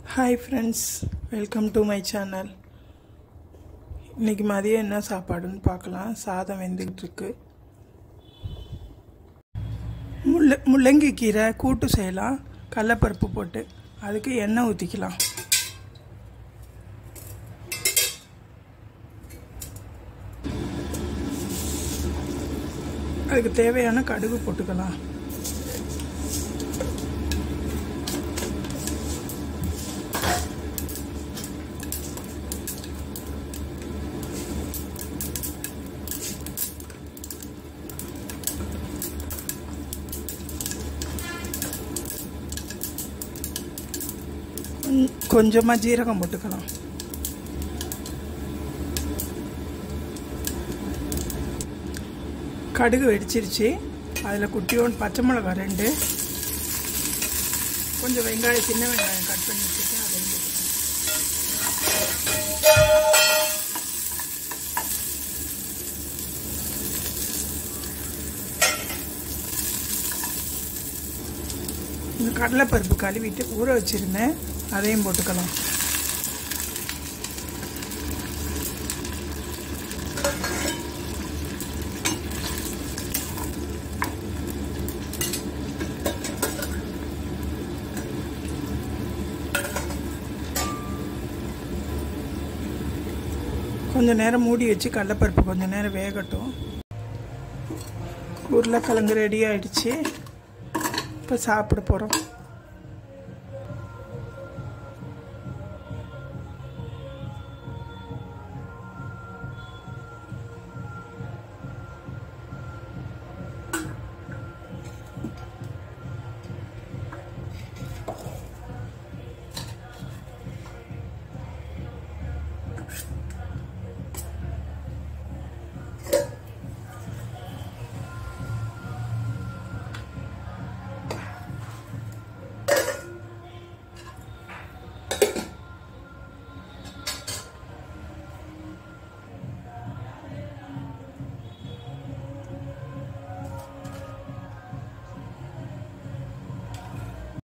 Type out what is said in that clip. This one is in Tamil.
hi friends welcome to my channel இன்னைக்கு மதியம் என்ன சாப்பாடுன்னு பார்க்கலாம் சாதம் வெந்துக்கிட்டு இருக்கு முள்ள முள்ளங்கி கீரை கூட்டு செய்யலாம் கடலப்பருப்பு போட்டு அதுக்கு எண்ணெய் ஊற்றிக்கலாம் அதுக்கு தேவையான கடுகு போட்டுக்கலாம் கொஞ்சமாக ஜீரகம் போட்டுக்கலாம் கடுகு வெடிச்சிருச்சு அதில் குட்டியோண்டு பச்சை மிளகா ரெண்டு கொஞ்சம் வெங்காயம் சின்ன வெங்காயம் கட் பண்ணி வச்சுருக்கேன் அதையும் போட்டுக்கலாம் இந்த கடலைப்பருப்பு கழுவிட்டு ஊற வச்சுருந்தேன் அதையும் போட்டுக்கலாம் கொஞ்சம் நேரம் மூடி வச்சு கடலைப்பருப்பு கொஞ்சம் நேரம் வேகட்டும் உருளைக்கிழங்கு ரெடி ஆயிடுச்சு இப்போ சாப்பிட போகிறோம்